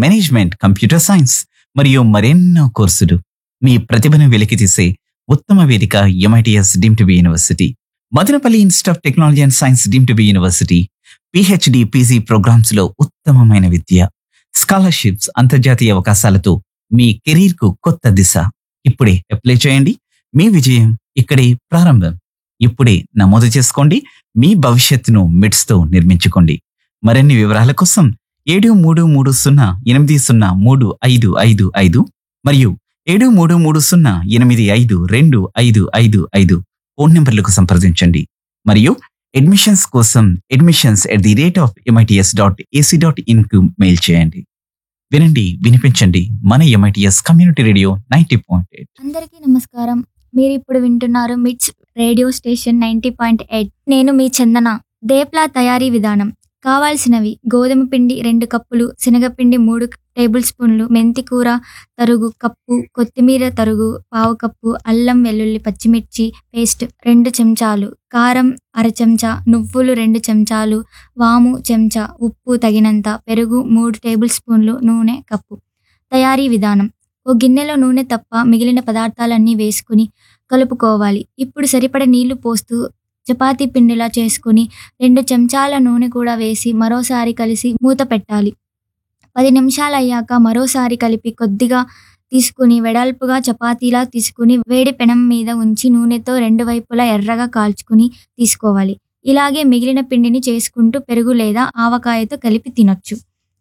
management computer science మరియు మరెన్నో కోర్సులు మీ ప్రతిభను వెలికితీసే ఉత్తమ వేదిక MITS deem to be university Madanapalle institute of technology and science deem to be university PhD PG programmes లో ఉత్తమమైన విద్య స్కాలర్షిప్స్ అంతర్జాతీయ అవకాశాలతో మీ కెరీర్ కు కొత్త దిశ ఇప్పుడే అప్లై చేయండి మీ విజయం ఇక్కడే ప్రారంభం ఇప్పుడే నమోదు చేసుకోండి మీ భవిష్యత్తును మిడ్స్ తో నిర్మించుకోండి మరిన్ని వివరాల కోసం ఏడు మూడు మూడు సున్నా ఎనిమిది సున్నా మూడు ఐదు ఐదు ఐదు మరియు ఏడు మూడు మూడు సున్నా ఎనిమిది ఐదు రెండు ఐదు ఐదు ఐదు ఫోన్ నంబర్లకు సంప్రదించండి మరియు అడ్మిషన్స్ కోసం admissions at the rate of MITS dot AC dot in కు మెయిల్ చేయండి వినండి వినిపించండి మన MITS community radio ninety point eight అందరికీ నమస్కారం మీరు ఇప్పుడు వింటున్నారు MITS radio station ninety point eight నేను మీ చందన దేప్లా తయారీ విధానం కావాల్సినవి గోధుమ పిండి రెండు కప్పులు శనగపిండి మూడు టేబుల్ స్పూన్లు మెంతి కూర తరుగు కప్పు కొత్తిమీర తరుగు పావు కప్పు అల్లం వెల్లుల్లి పచ్చిమిర్చి పేస్ట్ రెండు చెంచాలు కారం అర చెంచా నువ్వులు రెండు చెంచాలు వాము చెంచా ఉప్పు తగినంత పెరుగు మూడు టేబుల్ స్పూన్లు నూనె కప్పు తయారీ విధానం ఓ గిన్నెలో నూనె తప్ప మిగిలిన పదార్థాలన్నీ వేసుకుని కలుపుకోవాలి ఇప్పుడు సరిపడ నీళ్లు పోస్తూ చపాతీ పిండిలా చేసుకుని రెండు చెంచాల నూనె కూడా వేసి మరోసారి కలిసి మూత పెట్టాలి పది నిమిషాలు అయ్యాక మరోసారి కలిపి కొద్దిగా తీసుకుని వెడల్పుగా చపాతీలా తీసుకుని వేడి పెనం మీద ఉంచి నూనెతో రెండు వైపులా ఎర్రగా కాల్చుకుని తీసుకోవాలి ఇలాగే మిగిలిన పిండిని చేసుకుంటూ పెరుగు లేదా ఆవకాయతో కలిపి తినొచ్చు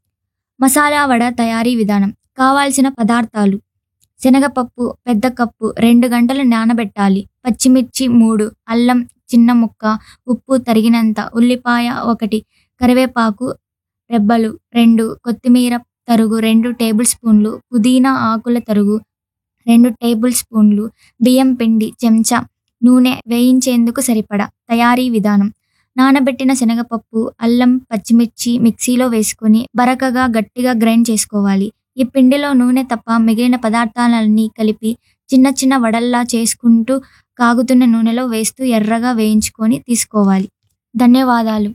మసాలా వడ తయారీ విధానం కావాల్సిన పదార్థాలు శనగపప్పు పెద్ద కప్పు రెండు గంటలు నానబెట్టాలి పచ్చిమిర్చి మూడు అల్లం చిన్న ముక్క ఉప్పు తరిగినంత ఉల్లిపాయ ఒకటి కరివేపాకు రెబ్బలు రెండు కొత్తిమీర తరుగు రెండు టేబుల్ స్పూన్లు పుదీనా ఆకుల తరుగు రెండు టేబుల్ స్పూన్లు బియ్యం పిండి చెంచా నూనె వేయించేందుకు సరిపడా తయారీ విధానం నానబెట్టిన శనగపప్పు అల్లం పచ్చిమిర్చి మిక్సీలో వేసుకొని బరకగా గట్టిగా గ్రైండ్ చేసుకోవాలి ఈ పిండిలో నూనె తప్ప మిగిలిన పదార్థాలన్నీ కలిపి చిన్న చిన్న వడల్లా చేసుకుంటూ కాగుతున్న నూనెలో వేస్తూ ఎర్రగా వేయించుకొని తీసుకోవాలి ధన్యవాదాలు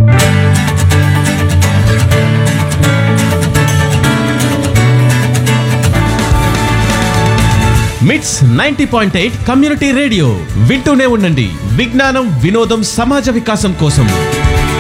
MITS ninety point eight community radio వింటూనే ఉండండి విజ్ఞానం వినోదం సమాజ వికాసం కోసం